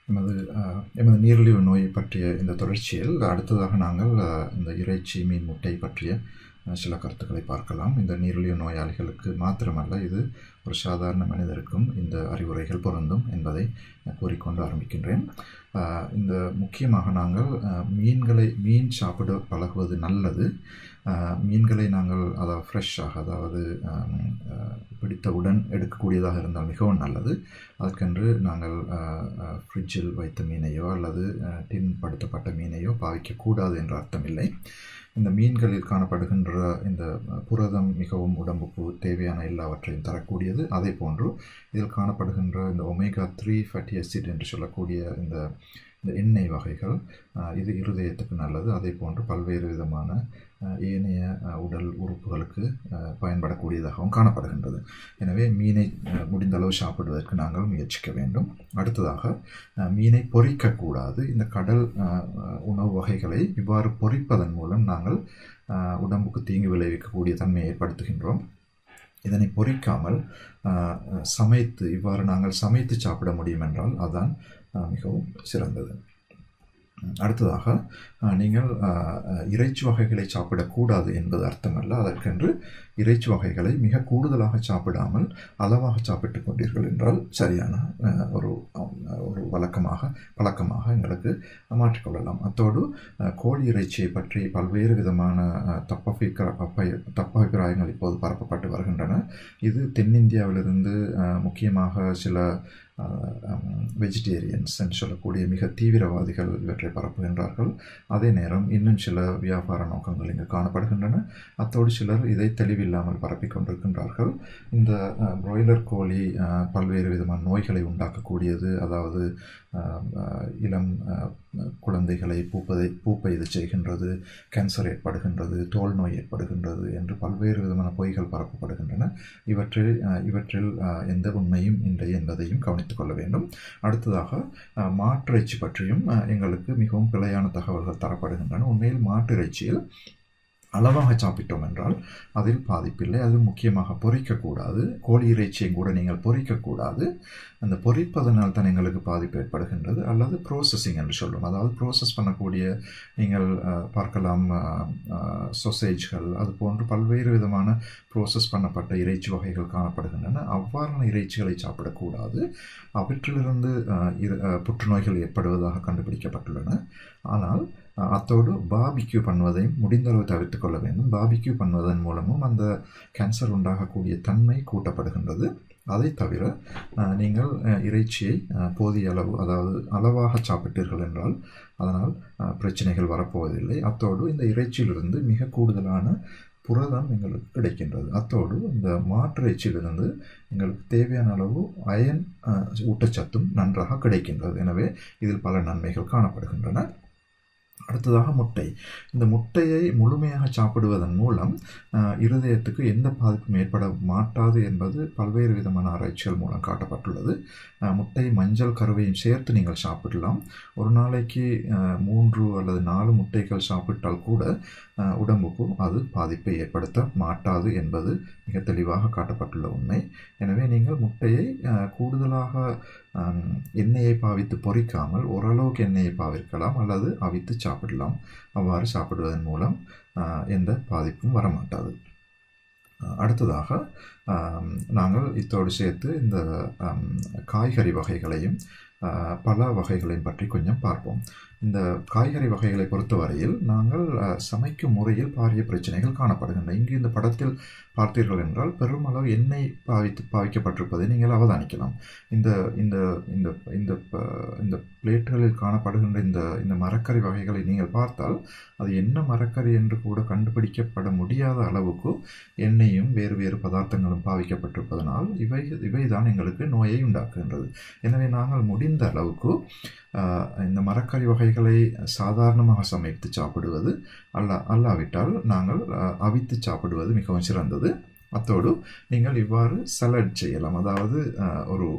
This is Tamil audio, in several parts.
எமது அஹ், எமது நீரிழிவு நோய் பற்றிய இந்த தொடர்ச்சியில் அடுத்ததாக நாங்கள் அஹ், இந்த இறைச்சி மீன் முட்டை பற்றிய அஹ், சில கருத்துக்களை பார்க்கலாம் இந்த நீரிழிவு நோயாளிகளுக்கு மாத்திரமல்ல இது ஒரு சாதாரண மனிதருக்கும் இந்த அறிவுரைகள் பொருந்தும் என்பதை அஹ், கூறிக்கொண்டு ஆரம்பிக்கின்றேன் அஹ், இந்த முக்கியமாக நாங்கள் அஹ், மீன்களை மீன் சாப்பிட பழகுவது நல்லது அஹ், மீன்களை நாங்கள் அதாவது ஃப்ரெஷ்ஷாக அதாவது அஹ், அஹ், பிடித்தவுடன் எடுக்கக்கூடியதாக இருந்தால் மிகவும் நல்லது அதற்கென்று நாங்கள் ஃப்ரிட்ஜில் வைத்த மீனையோ அல்லது அஹ், டின் படுத்தப்பட்ட மீனையோ பாவிக்கக்கூடாது என்ற அர்த்தமில்லை இந்த மீன்களில் காணப்படுகின்ற இந்த அஹ், புரதம் மிகவும் உடம்புக்கு தேவையான எல்லாவற்றையும் தரக்கூடியது அதே போன்று இதில் காணப்படுகின்ற இந்த ஒமேகா த்ரீ ஃபேட்டி அசிட் என்று சொல்லக்கூடிய இந்த இந்த எண்ணெய் வகைகள் அஹ், இது இருதயத்துக்கு நல்லது அதே போன்று பல்வேறு விதமான அஹ், ஏனைய அஹ், உடல் உறுப்புகளுக்கு அஹ், பயன்படக்கூடியதாகவும் காணப்படுகின்றது எனவே மீனை அஹ், முடிந்த அளவு சாப்பிடுவதற்கு நாங்கள் முயற்சிக்க வேண்டும் அடுத்ததாக அஹ், மீனை பொரிக்கக்கூடாது இந்த கடல் அஹ், அஹ், உணவு வகைகளை இவ்வாறு பொரிப்பதன் மூலம் நாங்கள் அஹ், உடம்புக்கு தீங்கு விளைவிக்கக்கூடிய தன்மையை ஏற்படுத்துகின்றோம் இதனை பொரிக்காமல் அஹ், அஹ், சமைத்து இவ்வாறு நாங்கள் சமைத்து சாப்பிட முடியும் என்றால் அதுதான் அஹ், மிகவும் சிறந்தது அடுத்ததாக அஹ், நீங்கள் அஹ், அஹ், இறைச்சி வகைகளை சாப்பிடக்கூடாது என்பது அர்த்தமல்ல அதற்கென்று இறைச்சி வகைகளை மிக கூடுதலாக சாப்பிடாமல் அளவாக சாப்பிட்டு கொண்டீர்கள் என்றால் சரியான அஹ், ஒரு அஹ், ஒரு வழக்கமாக பழக்கமாக எங்களுக்கு மாற்றிக்கொள்ளலாம் அத்தோடு அஹ், கோழி இறைச்சியை பற்றி பல்வேறு விதமான அஹ், தப்பபிக்கிற அப்ப- தப்பபிப்பிராயங்கள் இப்போது பரப்பப்பட்டு வருகின்றன இது தென்னிந்தியாவிலிருந்து அஹ், முக்கியமாக சில வெஜிடேரியன்ஸ் என்று சொல்லக்கூடிய மிக தீவிரவாதிகள் இவற்றை பரப்புகின்றார்கள் அதே நேரம் இன்னும் சில வியாபார நோக்கங்கள் இங்கு காணப்படுகின்றன அத்தோடு சிலர் இதை தெளிவில்லாமல் பரப்பிக் கொண்டிருக்கின்றார்கள் இந்த அஹ், பிராய்லர் கோழி அஹ், பல்வேறு விதமான நோய்களை உண்டாக்கக்கூடியது அதாவது அஹ், அஹ், இளம் அஹ், குழந்தைகளை பூப்பதை பூப்பை இது செய்கின்றது கேன்சர் ஏற்படுகின்றது தோல் நோய் ஏற்படுகின்றது என்று பல்வேறு விதமான பொய்கள் பரப்பப்படுகின்றன இவற்றில் அஹ், இவற்றில் அஹ், எந்த உண்மையும் இல்லை என்பதையும் கவனித்துக் கொள்ள வேண்டும் அடுத்ததாக அஹ், மாட்டிறைச்சி பற்றியும் அஹ், எங்களுக்கு மிகவும் பிழையான தகவல்கள் தரப்படுகின்றன உண்மையில் மாட்டிறைச்சியில் அளவாக சாப்பிட்டோம் என்றால் அதில் பாதிப்பில்லை அது முக்கியமாக பொரிக்கக்கூடாது கோழி இறைச்சியை கூட நீங்கள் பொரிக்கக்கூடாது அந்த பொரிப்பதனால் தான் எங்களுக்கு பாதிப்பு ஏற்படுகின்றது அல்லது ப்ரோசஸிங் என்று சொல்லும் அதாவது ப்ரோசஸ் பண்ணக்கூடிய நீங்கள் அஹ், பார்க்கலாம் சொசேஜ்கள் அது போன்று பல்வேறு விதமான ப்ரோசஸ் பண்ணப்பட்ட இறைச்சி வகைகள் காணப்படுகின்றன அவ்வாறான இறைச்சிகளை சாப்பிடக்கூடாது அவற்றிலிருந்து அஹ், இரு- அஹ், புற்றுநோய்கள் ஏற்படுவதாக கண்டுபிடிக்கப்பட்டுள்ளன ஆனால் அஹ், அத்தோடு பாபிக்யூ பண்ணுவதையும் முடிந்தளவு தவிர்த்துக் கொள்ள வேண்டும் பாபிக்யூ பண்ணுவதன் மூலமும் அந்த கேன்சர் உண்டாகக்கூடிய தன்மை கூட்டப்படுகின்றது அதை தவிர அஹ், நீங்கள் அஹ், இறைச்சியை அஹ், போதிய அளவு அதாவது அளவாக சாப்பிட்டீர்கள் என்றால் அதனால் அஹ், பிரச்சனைகள் வரப்போவதில்லை அத்தோடு இந்த இறைச்சியிலிருந்து மிக கூடுதலான புரதம் எங்களுக்கு கிடைக்கின்றது அத்தோடு இந்த மாற்று இறைச்சியிலிருந்து எங்களுக்கு தேவையான அளவு அயன் அஹ், ஊட்டச்சத்தும் நன்றாக கிடைக்கின்றது எனவே இதில் பல நன்மைகள் காணப்படுகின்றன அடுத்ததாக முட்டை இந்த முட்டையை முழுமையாக சாப்பிடுவதன் மூலம் அஹ், இருதயத்துக்கு எந்த பாதிப்பும் ஏற்பட மாட்டாது என்பது பல்வேறு விதமான ஆராய்ச்சிகள் மூலம் காட்டப்பட்டுள்ளது அஹ், முட்டை மஞ்சள் கருவையும் சேர்த்து நீங்கள் சாப்பிடலாம் ஒரு நாளைக்கு அஹ், மூன்று அல்லது நாலு முட்டைகள் சாப்பிட்டால் கூட அஹ், உடம்புக்கு அது பாதிப்பை ஏற்படுத்த மாட்டாது என்பது மிக தெளிவாக காட்டப்பட்டுள்ள உண்மை எனவே நீங்கள் முட்டையை அஹ், கூடுதலாக ஹம், எண்ணெயை பாவித்து பொரிக்காமல் ஓரளவுக்கு எண்ணெயை பாவிக்கலாம் அல்லது அவித்து சாப்பிடலாம் அவ்வாறு சாப்பிடுவதன் மூலம் அஹ், எந்த பாதிப்பும் வரமாட்டாது அஹ், அடுத்ததாக ஆம், நாங்கள் இத்தோடு சேர்த்து இந்த ஆம், காய்கறி வகைகளையும் அஹ், பல வகைகளையும் பற்றி கொஞ்சம் பார்ப்போம் இந்த காய்கறி வகைகளை பொறுத்தவரையில் நாங்கள் அஹ், சமைக்கும் முறையில் பாரிய பிரச்சனைகள் காணப்படுகின்றன இங்கு இந்த படத்தில் பார்த்தீர்கள் என்றால் பெருமளவு எண்ணெய் பாவித்து பாவிக்கப்பட்டிருப்பதை நீங்கள் அவதானிக்கலாம் இந்த இந்த இந்த இந்த ப- இந்த பிளேட்டுகளில் காணப்படுகின்ற இந்த இந்த மரக்கறி வகைகளை நீங்கள் பார்த்தால் அது என்ன மரக்கறி என்று கூட கண்டுபிடிக்கப்பட முடியாத அளவுக்கு எண்ணெயும் வேறு வேறு பதார்த்தங்களும் பாவிக்கப்பட்டிருப்பதனால் இவை இவைதான் எங்களுக்கு நோயை உண்டாக்குகின்றது எனவே நாங்கள் முடிந்த அளவுக்கு ஆஹ், இந்த மரக்கறி வகைகளை சாதாரணமாக சமைத்து சாப்பிடுவது அல்ல அல்லாவிட்டால் நாங்கள் ஆஹ், அவித்து சாப்பிடுவது மிகவும் சிறந்தது அத்தோடு நீங்கள் இவ்வாறு சலட் செய்யலாம் அதாவது ஆஹ், ஒரு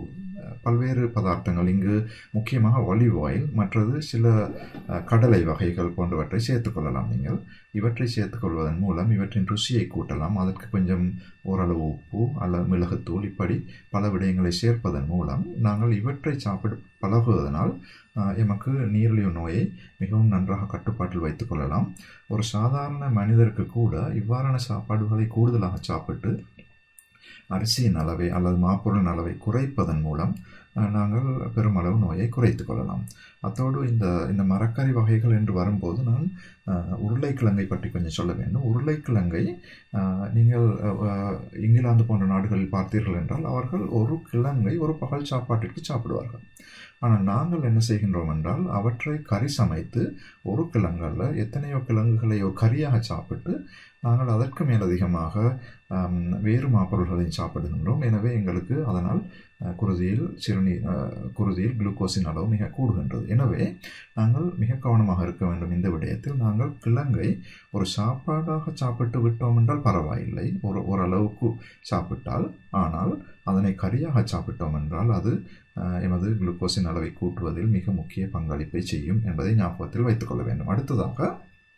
பல்வேறு பதார்த்தங்கள் இங்கு முக்கியமாக ஒலிவ் ஆயில் மற்றது சில அஹ், கடலை வகைகள் போன்றவற்றை சேர்த்துக்கொள்ளலாம் நீங்கள் இவற்றை சேர்த்துக்கொள்வதன் மூலம் இவற்றின் ருசியை கூட்டலாம் அதற்கு கொஞ்சம் ஓரளவு உப்பு அல்லது மிளகுத்தூள் இப்படி பல விடயங்களை சேர்ப்பதன் மூலம் நாங்கள் இவற்றை சாப்பிட பழகுவதனால் அஹ், எமக்கு நீரிழிவு நோயை மிகவும் நன்றாக கட்டுப்பாட்டில் வைத்துக் கொள்ளலாம் ஒரு சாதாரண மனிதருக்கு கூட இவ்வாறான சாப்பாடுகளை கூடுதலாக சாப்பிட்டு அரிசியின் அளவை அல்லது மாப்பொருளின் அளவை குறைப்பதன் மூலம் அஹ், நாங்கள் பெருமளவு நோயை குறைத்து கொள்ளலாம் அத்தோடு இந்த இந்த மரக்கறி வகைகள் என்று வரும்போது நான் அஹ், உருளைக்கிழங்கை பற்றி கொஞ்சம் சொல்ல வேண்டும் உருளைக்கிழங்கை அஹ், நீங்கள் அஹ், இங்கிலாந்து போன்ற நாடுகளில் பார்த்தீர்கள் என்றால் அவர்கள் ஒரு கிழங்கை ஒரு பகல் சாப்பாட்டிற்கு சாப்பிடுவார்கள் ஆனால் நாங்கள் என்ன செய்கின்றோம் என்றால் அவற்றை கறி சமைத்து ஒரு கிழங்கல்ல எத்தனையோ கிழங்குகளை ஒரு கறியாக சாப்பிட்டு நாங்கள் அதற்கு மேலதிகமாக ஆம், வேறு மாப்பொருள்களையும் சாப்பிடுகின்றோம் எனவே எங்களுக்கு அதனால் அஹ், குருதியில் சிறுநீர் அஹ், குருதியில் குளுக்கோஸின் அளவு மிக கூடுகின்றது எனவே நாங்கள் மிக கவனமாக இருக்க வேண்டும் இந்த விடயத்தில் நாங்கள் கிழங்கை ஒரு சாப்பாடாக சாப்பிட்டு விட்டோம் என்றால் பரவாயில்லை ஒரு ஓரளவுக்கு சாப்பிட்டால் ஆனால் அதனை கறியாக சாப்பிட்டோம் என்றால் அது அஹ், எமது குளுக்கோஸின் அளவை கூட்டுவதில் மிக முக்கிய பங்களிப்பை செய்யும் என்பதை ஞாபகத்தில் வைத்துக்கொள்ள வேண்டும் அடுத்ததாக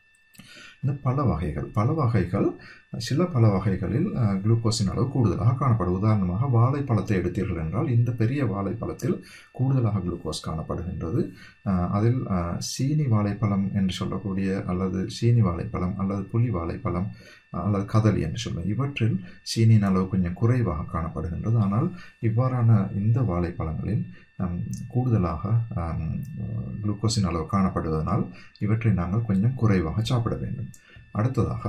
இந்த பல வகைகள் பல வகைகள் சில பல வகைகளில் அஹ், குளுக்கோஸின் அளவு கூடுதலாக காணப்படும் உதாரணமாக வாழைப்பழத்தை எடுத்தீர்கள் என்றால் இந்த பெரிய வாழைப்பழத்தில் கூடுதலாக குளுக்கோஸ் காணப்படுகின்றது அஹ், அதில் அஹ், சீனி வாழைப்பழம் என்று சொல்லக்கூடிய அல்லது சீனி வாழைப்பழம் அல்லது புலி வாழைப்பழம் அல்லது கதலி என்று சொல்லும் இவற்றில் சீனியின் அளவு கொஞ்சம் குறைவாக காணப்படுகின்றது ஆனால் இவ்வாறான இந்த வாழைப்பழங்களில் ஹம், கூடுதலாக ஹம், குளுக்கோஸின் அளவு காணப்படுவதனால் இவற்றை நாங்கள் கொஞ்சம் குறைவாக சாப்பிட வேண்டும் அடுத்ததாக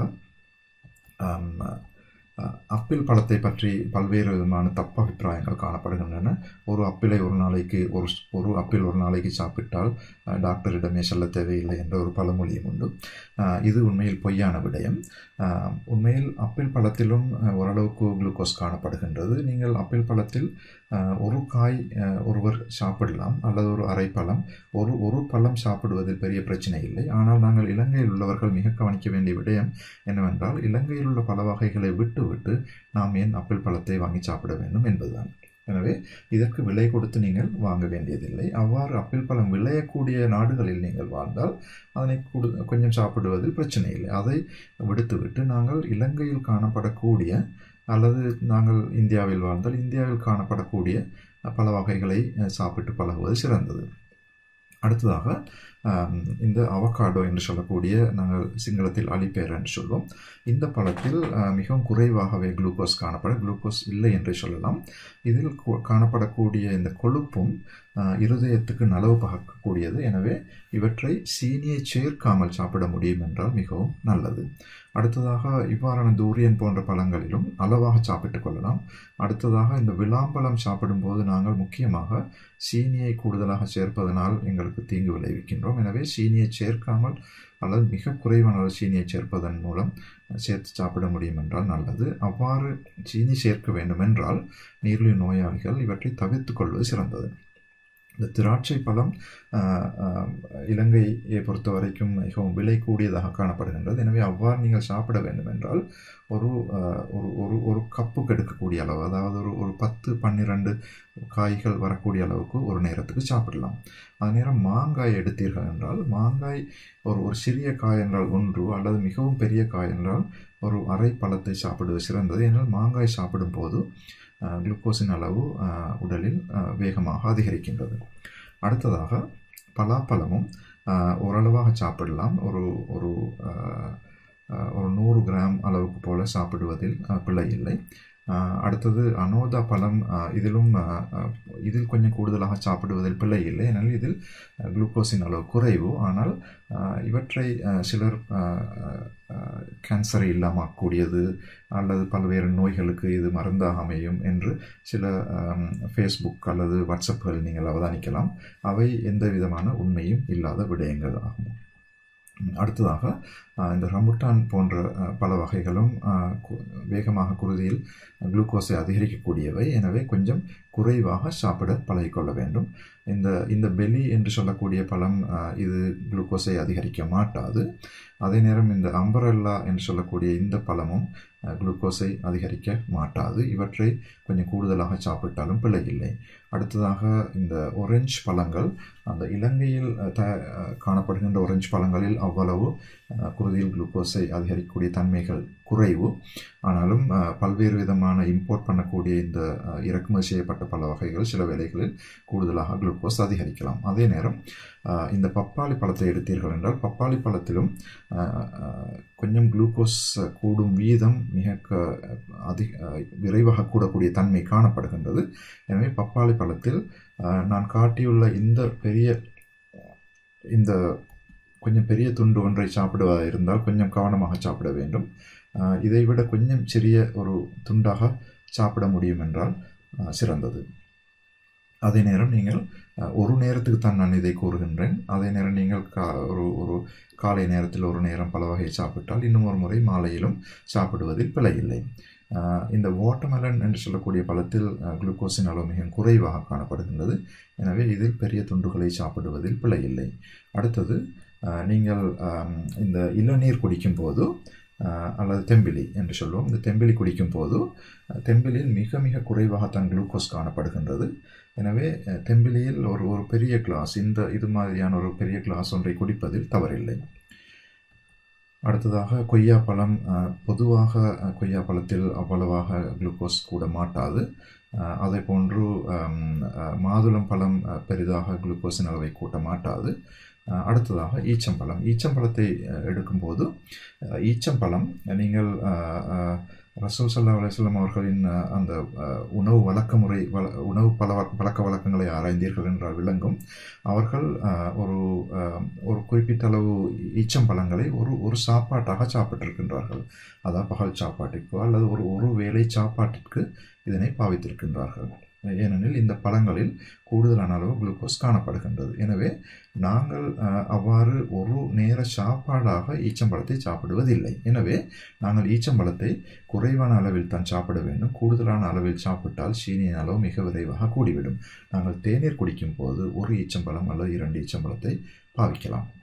ஹம், அஹ், அப்பிள் பழத்தை பற்றி பல்வேறு விதமான தப்பு அபிப்பிராயங்கள் காணப்படுகின்றன ஒரு அப்பிளை ஒரு நாளைக்கு ஒரு ஒரு அப்பிள் ஒரு நாளைக்கு சாப்பிட்டால் அஹ், டாக்டரிடமே செல்ல தேவையில்லை என்ற ஒரு பழமொழியும் உண்டு அஹ், இது உண்மையில் பொய்யான விடயம் அஹ், உண்மையில் அப்பிள் பழத்திலும் அஹ், ஓரளவுக்கு குளுக்கோஸ் காணப்படுகின்றது நீங்கள் அப்பிள் பழத்தில் அஹ், ஒரு காய் அஹ், ஒருவர் சாப்பிடலாம் அல்லது ஒரு அரை பழம் ஒரு ஒரு பழம் சாப்பிடுவதில் பெரிய பிரச்சனை இல்லை ஆனால் நாங்கள் இலங்கையில் உள்ளவர்கள் மிக கவனிக்க வேண்டிய விடயம் என்னவென்றால் இலங்கையில் உள்ள பல வகைகளை விட்டுவிட்டு நாம் ஏன் அப்பிள் பழத்தை வாங்கி சாப்பிட வேண்டும் என்பதுதான் எனவே இதற்கு விலை கொடுத்து நீங்கள் வாங்க வேண்டியதில்லை அவ்வாறு அப்பிள் பழம் விளையக்கூடிய நாடுகளில் நீங்கள் வாழ்ந்தால் அதனை கொடு கொஞ்சம் சாப்பிடுவதில் பிரச்சனை இல்லை அதை விடுத்துவிட்டு நாங்கள் இலங்கையில் காணப்படக்கூடிய அல்லது நாங்கள் இந்தியாவில் வாழ்ந்தால் இந்தியாவில் காணப்படக்கூடிய பல வகைகளை அஹ், சாப்பிட்டு பழகுவது சிறந்தது அடுத்ததாக ஆம், இந்த அவகாடோ என்று சொல்லக்கூடிய நாங்கள் சிங்களத்தில் அலிப்பேர் என்று சொல்வோம் இந்த பழத்தில் அஹ், மிகவும் குறைவாகவே குளுக்கோஸ் காணப்பட குளுக்கோஸ் இல்லை என்று சொல்லலாம் இதில் கு- காணப்படக்கூடிய இந்த கொழுப்பும் அஹ், இருதயத்துக்கு நலவு பகக்கூடியது எனவே இவற்றை சீனியை சேர்க்காமல் சாப்பிட முடியும் என்றால் மிகவும் நல்லது அடுத்ததாக இவ்வாறான தூரியன் போன்ற பழங்களிலும் அளவாக சாப்பிட்டுக் கொள்ளலாம் அடுத்ததாக இந்த விளாம்பழம் சாப்பிடும்போது நாங்கள் முக்கியமாக சீனியை கூடுதலாக சேர்ப்பதனால் எங்களுக்கு தீங்கு விளைவிக்கின்றோம் எனவே சீனியை சேர்க்காமல் அல்லது மிக குறைவான அளவு சீனியை சேர்ப்பதன் மூலம் சேர்த்து சாப்பிட முடியும் என்றால் நல்லது அவ்வாறு சீனி சேர்க்க வேண்டும் என்றால் நீரிழிவு நோயாளிகள் இவற்றை தவிர்த்துக் கொள்வது சிறந்தது இந்த திராட்சை பழம் ஆஹ், ஆஹ், இலங்கையை பொறுத்த வரைக்கும் மிகவும் விலை கூடியதாக காணப்படுகின்றது எனவே அவ்வாறு நீங்கள் சாப்பிட வேண்டும் என்றால் ஒரு ஆஹ், ஒரு ஒரு ஒரு கப்புக்கு எடுக்கக்கூடிய அளவு அதாவது ஒரு ஒரு பத்து பன்னிரண்டு காய்கள் வரக்கூடிய அளவுக்கு ஒரு நேரத்துக்கு சாப்பிடலாம் அதே நேரம் மாங்காய் எடுத்தீர்கள் என்றால் மாங்காய் ஒரு ஒரு சிறிய காய் என்றால் ஒன்று அல்லது மிகவும் பெரிய காய் என்றால் ஒரு அரை பழத்தை சாப்பிடுவது சிறந்தது ஏனென்றால் மாங்காய் சாப்பிடும்போது அஹ், குளுக்கோஸின் அளவு அஹ், உடலில் அஹ், வேகமாக அதிகரிக்கின்றது அடுத்ததாக பலாப்பழமும் அஹ், ஓரளவாக சாப்பிடலாம் ஒரு ஒரு அஹ், அஹ், ஒரு நூறு கிராம் அளவுக்கு போல சாப்பிடுவதில் அஹ், பிழை இல்லை அஹ், அடுத்தது அனோதா பழம் அஹ், இதிலும் அஹ், அஹ், இதில் கொஞ்சம் கூடுதலாக சாப்பிடுவதில் பிழை இல்லை ஏனெனில் இதில் அஹ், குளுக்கோஸின் அளவு குறைவு ஆனால் அஹ், இவற்றை அஹ், சிலர் அஹ், அஹ், அஹ், கேன்சரை இல்லாமக்கூடியது அல்லது பல்வேறு நோய்களுக்கு இது மருந்தாக அமையும் என்று சில அஹ், ஃபேஸ்புக் அல்லது வாட்ஸ்அப்புகள் நீங்கள் அவதானிக்கலாம் அவை எந்த விதமான உண்மையும் இல்லாத விடயங்கள் ஆகும் உம், அடுத்ததாக அஹ், இந்த ரம்புட்டான் போன்ற அஹ், பல வகைகளும் அஹ், கு- வேகமாக குருதியில் குளுக்கோஸை அதிகரிக்கக்கூடியவை எனவே கொஞ்சம் குறைவாக சாப்பிட பழகிக்கொள்ள வேண்டும் இந்த இந்த பெலி என்று சொல்லக்கூடிய பழம் அஹ், இது குளுக்கோஸை அதிகரிக்க மாட்டாது அதே நேரம் இந்த அம்பரல்லா என்று சொல்லக்கூடிய இந்த பழமும் அஹ், குளுக்கோஸை அதிகரிக்க மாட்டாது இவற்றை கொஞ்சம் கூடுதலாக சாப்பிட்டாலும் பிழை இல்லை அடுத்ததாக இந்த ஒரேஞ்ச் பழங்கள் அந்த இலங்கையில் த காணப்படுகின்ற ஒரேஞ்ச் பழங்களில் அவ்வளவு குருதியில் குளுக்கோஸை அதிகரிக்கக்கூடிய தன்மைகள் குறைவு ஆனாலும் பல்வேறு விதமான இம்போர்ட் பண்ணக்கூடிய இந்த இறக்குமதி செய்யப்பட்ட பல வகைகள் சில வேலைகளில் கூடுதலாக குளுக்கோஸ் அதிகரிக்கலாம் அதே நேரம் இந்த பப்பாளி பழத்தை எடுத்தீர்கள் என்றால் பப்பாளி பழத்திலும் கொஞ்சம் குளுக்கோஸ் கூடும் வீதம் மிக அதிக விரைவாக கூடக்கூடிய தன்மை காணப்படுகின்றது எனவே பப்பாளி பழத்தில் நான் காட்டியுள்ள இந்த பெரிய இந்த கொஞ்சம் பெரிய துண்டு ஒன்றை சாப்பிடுவதாக இருந்தால் கொஞ்சம் கவனமாக சாப்பிட வேண்டும் இதைவிட கொஞ்சம் சிறிய ஒரு துண்டாக சாப்பிட முடியும் என்றால் சிறந்தது அதே நேரம் நீங்கள் ஒரு நேரத்துக்கு தான் நான் இதை கூறுகின்றேன் அதே நேரம் நீங்கள் கா ஒரு ஒரு காலை நேரத்தில் ஒரு நேரம் பல வகை சாப்பிட்டால் இன்னும் ஒரு முறை மாலையிலும் சாப்பிடுவதில் பிழையில்லை இந்த வாட்டர்மெலன் என்று சொல்லக்கூடிய பழத்தில் குளுக்கோஸின் அளவு மிக குறைவாக காணப்படுகின்றது எனவே இதில் பெரிய துண்டுகளை சாப்பிடுவதில் பிழையில்லை அடுத்தது நீங்கள் இந்த இளநீர் குடிக்கும் போது அல்லது தெம்பிலி என்று சொல்லுவோம் இந்த தெம்பிலி குடிக்கும் போது தெம்பிலியில் மிக மிக குறைவாகத்தான் குளுக்கோஸ் காணப்படுகின்றது எனவே தெம்பிலியில் ஒரு ஒரு பெரிய கிளாஸ் இந்த இது மாதிரியான ஒரு பெரிய கிளாஸ் ஒன்றை குடிப்பதில் தவறில்லை அடுத்ததாக கொய்யாப்பழம் பொதுவாக கொய்யாப்பழத்தில் அவ்வளவாக குளுக்கோஸ் கூட மாட்டாது அதே போன்று மாதுளம் பழம் பெரிதாக குளுக்கோஸின் அளவை கூட்ட மாட்டாது அடுத்ததாக ஈச்சம்பழம் ஈச்சம்பழத்தை எடுக்கும்போது ஈச்சம்பழம் நீங்கள் ரசூல் சல்லா அலிஸ்லாம் அவர்களின் அந்த உணவு வழக்க முறை வள உணவு பல பழக்க வழக்கங்களை ஆராய்ந்தீர்கள் என்றால் விளங்கும் அவர்கள் ஒரு ஒரு குறிப்பிட்ட அளவு ஈச்சம்பழங்களை ஒரு ஒரு சாப்பாட்டாக சாப்பிட்டிருக்கின்றார்கள் அதாவது பகல் சாப்பாட்டிற்கோ அல்லது ஒரு ஒரு வேளை சாப்பாட்டிற்கு இதனை பாவித்திருக்கின்றார்கள் ஏனெனில் இந்த பழங்களில் கூடுதலான அளவு குளுக்கோஸ் காணப்படுகின்றது எனவே நாங்கள் அவ்வாறு ஒரு நேர சாப்பாடாக ஈச்சம்பழத்தை சாப்பிடுவதில்லை எனவே நாங்கள் ஈச்சம்பழத்தை குறைவான அளவில் தான் சாப்பிட வேண்டும் கூடுதலான அளவில் சாப்பிட்டால் சீனியின் அளவு மிக விரைவாக கூடிவிடும் நாங்கள் தேநீர் குடிக்கும் போது ஒரு ஈச்சம்பழம் அல்லது இரண்டு ஈச்சம்பழத்தை பாவிக்கலாம்